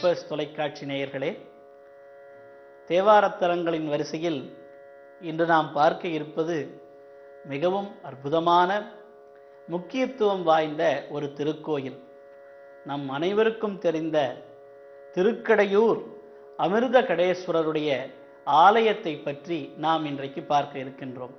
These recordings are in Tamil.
எஃப்எஸ் தொலைக்காட்சி நேயர்களே தேவாரத்தலங்களின் வரிசையில் இன்று நாம் பார்க்க இருப்பது மிகவும் அற்புதமான முக்கியத்துவம் வாய்ந்த ஒரு திருக்கோயில் நம் அனைவருக்கும் தெரிந்த திருக்கடையூர் அமிர்த கடேஸ்வரருடைய ஆலயத்தை பற்றி நாம் இன்றைக்கு பார்க்க இருக்கின்றோம்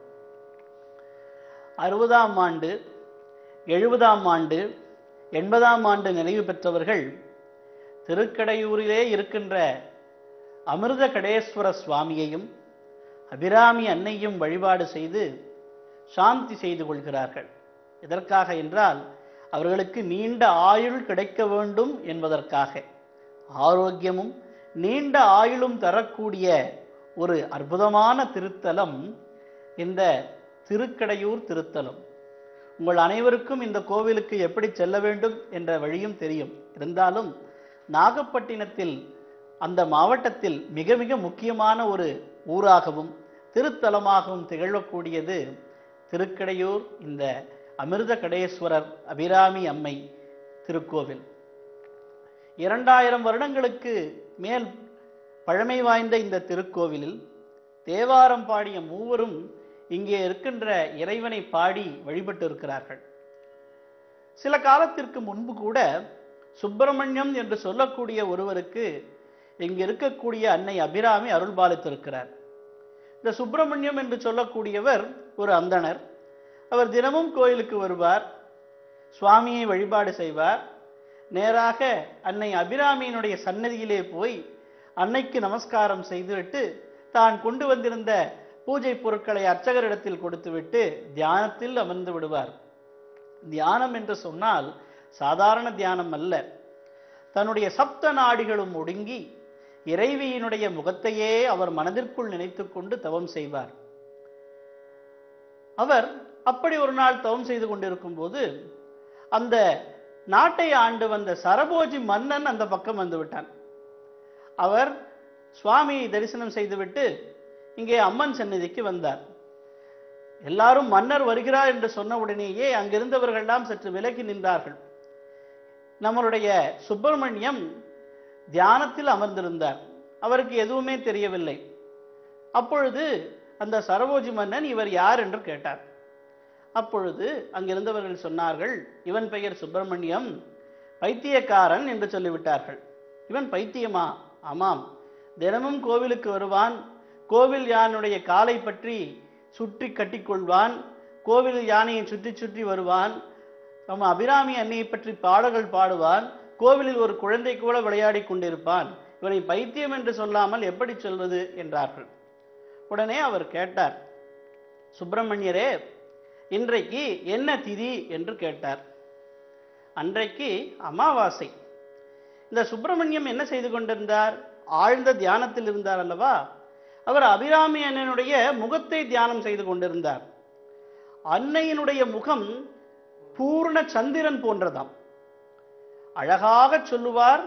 அறுபதாம் ஆண்டு எழுபதாம் ஆண்டு எண்பதாம் ஆண்டு நிறைவு பெற்றவர்கள் திருக்கடையூரிலே இருக்கின்ற அமிர்த கடேஸ்வர சுவாமியையும் அபிராமி அன்னையும் வழிபாடு செய்து சாந்தி செய்து கொள்கிறார்கள் எதற்காக என்றால் அவர்களுக்கு நீண்ட ஆயுள் கிடைக்க வேண்டும் என்பதற்காக ஆரோக்கியமும் நீண்ட ஆயுளும் தரக்கூடிய ஒரு அற்புதமான திருத்தலம் இந்த திருக்கடையூர் திருத்தலம் உங்கள் அனைவருக்கும் இந்த கோவிலுக்கு எப்படி செல்ல வேண்டும் என்ற வழியும் தெரியும் இருந்தாலும் நாகப்பட்டினத்தில் அந்த மாவட்டத்தில் மிக மிக முக்கியமான ஒரு ஊராகவும் திருத்தலமாகவும் திகழக்கூடியது திருக்கடையூர் இந்த அமிர்த கடேஸ்வரர் அபிராமி அம்மை திருக்கோவில் இரண்டாயிரம் வருடங்களுக்கு மேல் பழமை வாய்ந்த இந்த திருக்கோவிலில் தேவாரம் பாடிய மூவரும் இங்கே இருக்கின்ற இறைவனை பாடி வழிபட்டு இருக்கிறார்கள் சில காலத்திற்கு முன்பு கூட சுப்பிரமணியம் என்று சொல்லக்கூடிய ஒருவருக்கு இங்கு இருக்கக்கூடிய அன்னை அபிராமி அருள் பாலித்திருக்கிறார் இந்த சுப்பிரமணியம் என்று சொல்லக்கூடியவர் ஒரு அந்தணர் அவர் தினமும் கோயிலுக்கு வருவார் சுவாமியை வழிபாடு செய்வார் நேராக அன்னை அபிராமியினுடைய சன்னதியிலே போய் அன்னைக்கு நமஸ்காரம் செய்துவிட்டு தான் கொண்டு வந்திருந்த பூஜை பொருட்களை அர்ச்சகரிடத்தில் கொடுத்துவிட்டு தியானத்தில் அமர்ந்து விடுவார் தியானம் என்று சொன்னால் சாதாரண தியானம் அல்ல தன்னுடைய சப்த நாடிகளும் ஒடுங்கி இறைவியினுடைய முகத்தையே அவர் மனதிற்குள் நினைத்துக் கொண்டு தவம் செய்வார் அவர் அப்படி ஒரு நாள் தவம் செய்து கொண்டிருக்கும் போது அந்த நாட்டை ஆண்டு வந்த சரபோஜி மன்னன் அந்த பக்கம் வந்து விட்டான் அவர் சுவாமியை தரிசனம் செய்துவிட்டு இங்கே அம்மன் சந்நிதிக்கு வந்தார் எல்லாரும் மன்னர் வருகிறார் என்று சொன்ன உடனேயே அங்கிருந்தவர்கள்லாம் சற்று விலகி நின்றார்கள் நம்மளுடைய சுப்பிரமணியம் தியானத்தில் அமர்ந்திருந்தார் அவருக்கு எதுவுமே தெரியவில்லை அப்பொழுது அந்த சரபோஜி மன்னன் இவர் யார் என்று கேட்டார் அப்பொழுது அங்கிருந்தவர்கள் சொன்னார்கள் இவன் பெயர் சுப்பிரமணியம் பைத்தியக்காரன் என்று சொல்லிவிட்டார்கள் இவன் பைத்தியமா ஆமாம் தினமும் கோவிலுக்கு வருவான் கோவில் யானுடைய காலை பற்றி சுற்றி கட்டிக்கொள்வான் கோவில் யானையை சுற்றி சுற்றி வருவான் நம்ம அபிராமி அன்னையை பற்றி பாடல்கள் பாடுவான் கோவிலில் ஒரு குழந்தை கூட விளையாடி கொண்டிருப்பான் இவனை பைத்தியம் என்று சொல்லாமல் எப்படி சொல்வது என்றார்கள் உடனே அவர் கேட்டார் சுப்பிரமணியரே இன்றைக்கு என்ன திதி என்று கேட்டார் அன்றைக்கு அமாவாசை இந்த சுப்பிரமணியம் என்ன செய்து கொண்டிருந்தார் ஆழ்ந்த தியானத்தில் இருந்தார் அல்லவா அவர் அபிராமி அண்ணனுடைய முகத்தை தியானம் செய்து கொண்டிருந்தார் அன்னையினுடைய முகம் பூர்ண சந்திரன் போன்றதாம் அழகாக சொல்லுவார்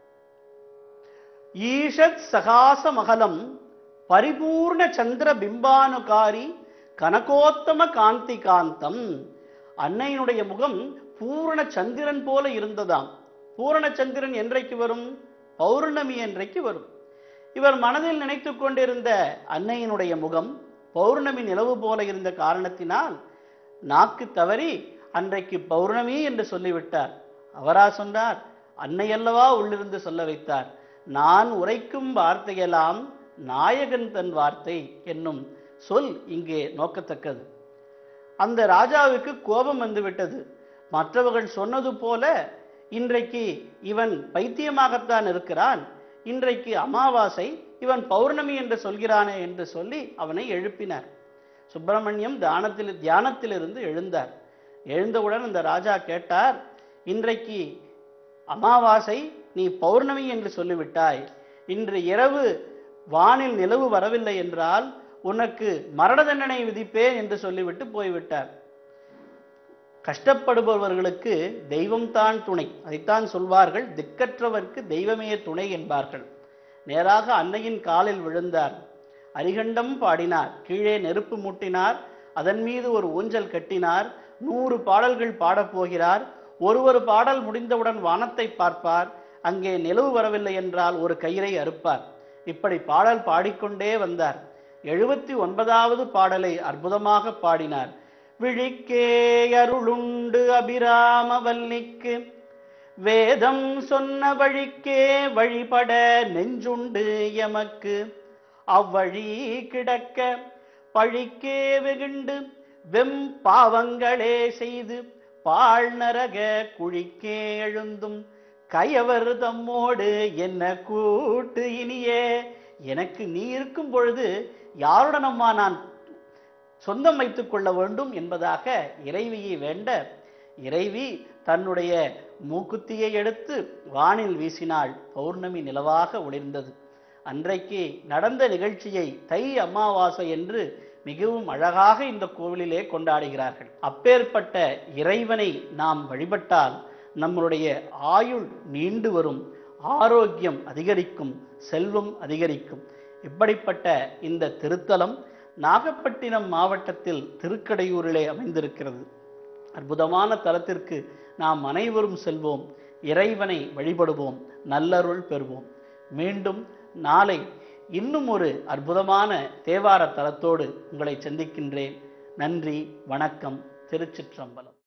ஈஷத் சகாச மகலம் பரிபூர்ண சந்திர பிம்பானுகாரி கனகோத்தம காந்தி காந்தம் அன்னையினுடைய முகம் பூரண சந்திரன் போல இருந்ததாம் பூரண சந்திரன் என்றைக்கு வரும் பௌர்ணமி என்றைக்கு வரும் இவர் மனதில் நினைத்து கொண்டிருந்த அன்னையினுடைய முகம் பௌர்ணமி நிலவு போல இருந்த காரணத்தினால் நாக்கு தவறி அன்றைக்கு பௌர்ணமி என்று சொல்லிவிட்டார் அவரா சொன்னார் அன்னை அல்லவா உள்ளிருந்து சொல்ல வைத்தார் நான் உரைக்கும் வார்த்தையெல்லாம் நாயகன் தன் வார்த்தை என்னும் சொல் இங்கே நோக்கத்தக்கது அந்த ராஜாவுக்கு கோபம் வந்துவிட்டது மற்றவர்கள் சொன்னது போல இன்றைக்கு இவன் பைத்தியமாகத்தான் இருக்கிறான் இன்றைக்கு அமாவாசை இவன் பௌர்ணமி என்று சொல்கிறானே என்று சொல்லி அவனை எழுப்பினார் சுப்பிரமணியம் தியானத்தில் தியானத்திலிருந்து எழுந்தார் எழுந்தவுடன் அந்த ராஜா கேட்டார் இன்றைக்கு அமாவாசை நீ பௌர்ணமி என்று சொல்லிவிட்டாய் இன்று இரவு வானில் நிலவு வரவில்லை என்றால் உனக்கு மரண தண்டனை விதிப்பேன் என்று சொல்லிவிட்டு போய்விட்டார் கஷ்டப்படுபவர்களுக்கு தெய்வம்தான் துணை அதைத்தான் சொல்வார்கள் திக்கற்றவர்க்கு தெய்வமே துணை என்பார்கள் நேராக அன்னையின் காலில் விழுந்தார் அரிகண்டம் பாடினார் கீழே நெருப்பு மூட்டினார் அதன் மீது ஒரு ஊஞ்சல் கட்டினார் நூறு பாடல்கள் பாடப் போகிறார் ஒரு ஒரு பாடல் முடிந்தவுடன் வானத்தை பார்ப்பார் அங்கே நிலவு வரவில்லை என்றால் ஒரு கயிறை அறுப்பார் இப்படி பாடல் பாடிக்கொண்டே வந்தார் எழுபத்தி ஒன்பதாவது பாடலை அற்புதமாக பாடினார் விழிக்கே அருளுண்டு அபிராம வல்லிக்கு வேதம் சொன்ன வழிக்கே வழிபட நெஞ்சுண்டு எமக்கு அவ்வழி கிடக்க பழிக்கே வெகுண்டு வெம் பாவங்களே செய்து பாழ் நரக குழிக்கே எழுந்தும் கயவர் தம்மோடு என்ன கூட்டு இனியே எனக்கு நீ இருக்கும் பொழுது யாருடனம்மா நான் சொந்தம் வைத்துக் கொள்ள வேண்டும் என்பதாக இறைவியை வேண்ட இறைவி தன்னுடைய மூக்குத்தியை எடுத்து வானில் வீசினாள் பௌர்ணமி நிலவாக ஒளிர்ந்தது அன்றைக்கு நடந்த நிகழ்ச்சியை தை அமாவாசை என்று மிகவும் அழகாக இந்த கோவிலிலே கொண்டாடுகிறார்கள் அப்பேற்பட்ட இறைவனை நாம் வழிபட்டால் நம்மளுடைய ஆயுள் நீண்டு வரும் ஆரோக்கியம் அதிகரிக்கும் செல்வம் அதிகரிக்கும் இப்படிப்பட்ட இந்த திருத்தலம் நாகப்பட்டினம் மாவட்டத்தில் திருக்கடையூரிலே அமைந்திருக்கிறது அற்புதமான தலத்திற்கு நாம் அனைவரும் செல்வோம் இறைவனை வழிபடுவோம் நல்லருள் பெறுவோம் மீண்டும் நாளை இன்னும் ஒரு அற்புதமான தேவார தலத்தோடு உங்களை சந்திக்கின்றேன் நன்றி வணக்கம் திருச்சிற்றம்பலம்